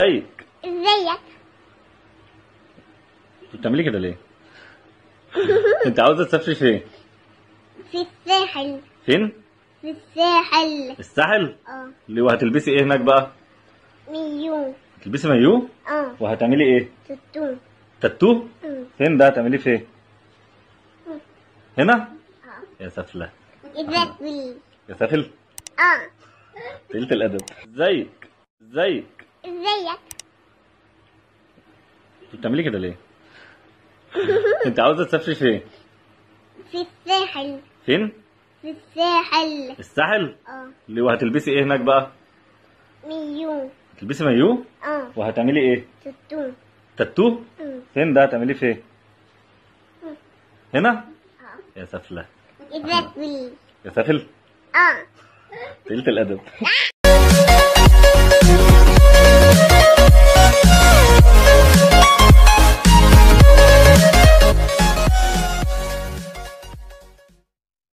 ازيك ازيك انت بتعملي كده ليه انت عاوزه تسافري فين في الساحل فين في الساحل الساحل اه اللي وهتلبسي ايه هناك بقى مليون هتلبسي مايو اه وهتعملي ايه ستون تاتو اه فين ده هتعملي فين هنا اه يا سفلة ازيك بليز يا سافل اه قلة الادب ازيك ازيك ازيك انت بتعملي كده ليه انت عاوزه تسافري فين في الساحل فين في الساحل الساحل اه اللي وهتلبسي ايه هناك بقى مليون هتلبسي مايو اه وهتعملي ايه ستون تاتو اه فين ده هتعملي فين هنا اه يا سفلة ازيك بليز يا سافل اه قلة الادب